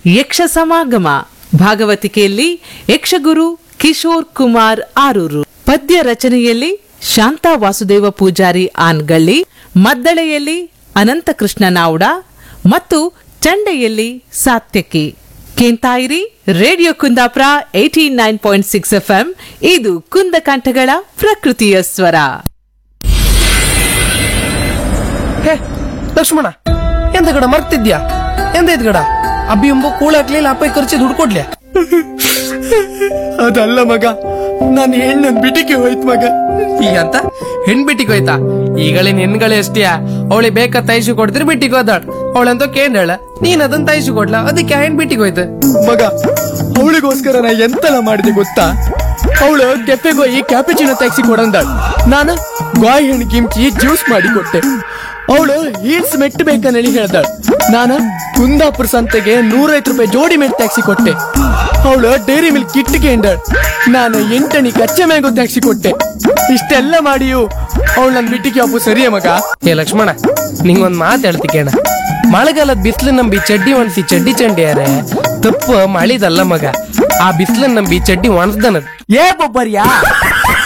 ಯಕ್ಷ ಸಮಾಗಮ ಭಾಗವತಿಕೆಯಲ್ಲಿ ಯಕ್ಷಗುರು ಕಿಶೋರ್ ಕುಮಾರ್ ಆರೂರು ಪದ್ಯ ರಚನೆಯಲ್ಲಿ ಶಾಂತಾ ವಾಸುದೇವ ಪೂಜಾರಿ ಆನ್ಗಳ್ಳಿ ಮದ್ದಳೆಯಲ್ಲಿ ಅನಂತಕೃಷ್ಣ ನಾವ್ಡ ಮತ್ತು ಚಂಡೆಯಲ್ಲಿ Satyaki Kenthayiri radio Kundapura eighty nine point six FM ಇದು ಕುಂದಕಂಠಗಳ ಪ್ರಕೃತಿಯ ಸ್ವರ ಹೇ ಲಕ್ಷ್ಮಣ ಎಂತ ಗಡ ಮರ್ತಿದ್ಯಾ ಎಂತ ಇದ್ ಗಡ ಅಬ್ಬಿಯಂಬ ಕೂಳ ಹಾಕ್ಲಿಲ್ಲ ಅಪ್ಪ ಖರ್ಚಿ ದುಡ್ಡು ಕೊಡ್ಲೆ ಅದಲ್ಲ ಮಗ ನಾನು ಹೆಣ್ಣನ್ ಬಿಟಿಗೆ ಹೋಯ್ತು ಮಗ ಈಗ ಅಂತ ಹೆಣ್ ಬಿಟ್ಟಿಗೆ ಹೋಯ್ತಾ ಈಗಳಿನ ಹೆಣ್ಗಳೇ ಎಷ್ಟಿಯಾ ಅವಳಿಗೆ ಬೇಕಾ ತೈಸು ಕೊಡ್ತೀರಿ ಬಿಟ್ಟಿಗೆ ಹೋದಾಡ್ ಅವಳಂತ ಕೇಂದ್ರ ನೀನ್ ಅದನ್ನ ತೈಸು ಕೊಡ್ಲ ಅದಕ್ಕೆ ಹೆಣ್ ಬಿಟ್ಟಿಗೆ ಹೋಯ್ತು ಮಗ ಅವಳಿಗೋಸ್ಕರ ನಾ ಎಂತೆಲ್ಲ ಮಾಡಿದೆ ಗೊತ್ತಾ ಅವಳು ಕೆಫೆಗೆ ಹೋಗಿ ಕ್ಯಾಪಿಚಿನೋ ಟ್ಯಾಕ್ಸಿ ಕೊಡಂದಾಳ್ ನಾನು ಗಾಯಿ ಹಣ್ಣು ಕಿಮ್ಚಿ ಜ್ಯೂಸ್ ಮಾಡಿ ಕೊಟ್ಟೆ ಅವಳು ಹೀಲ್ಸ್ ಮೆಟ್ ಬೇಕಂದೇಳಿ ಹೇಳ್ದಾಳ್ ನಾನು ಕುಂದಾಪುರ ಸಂತೆಗೆ ನೂರೈವತ್ತು ರೂಪಾಯಿ ಜೋಡಿ ಮೆಟ್ ಟ್ಯಾಕ್ಸಿ ಕೊಟ್ಟೆ ಅವಳು ಡೈರಿ ಮಿಲ್ಕ್ ಕಿಟ್ಟಿಗೆ ಎಂಡಾಳ್ ನಾನು ಎಂಟಣಿ ಕಚ್ಚೆ ಮ್ಯಾಂಗೋ ಟ್ಯಾಕ್ಸಿ ಕೊಟ್ಟೆ ಇಷ್ಟೆಲ್ಲ ಮಾಡಿಯು ಅವಳು ನನ್ ಬಿಟ್ಟಿಗೆ ಅಪ್ಪು ಸರಿಯೇ ಮಗ ಏ ಲಕ್ಷ್ಮಣ ನಿಂಗೊಂದ್ ಮಾತು ಹೇಳ್ತಿ ಕೇಣ ಮಳೆಗಾಲದ ಬಿಸಿಲು ನಂಬಿ ಚಡ್ಡಿ ಒಣಸಿ ಚಡ್ಡಿ ಚಂಡಿ ಯಾರೆ ತಪ್ಪು ಮಳಿದಲ್ಲ ಮಗ ಆ ಬಿಸಿಲನ್ನ ನಂಬಿ ಚಡ್ಡಿ ಒಣಸ್ದನದ್ ಏ ಬೊಬ್ಬರ್ಯಾ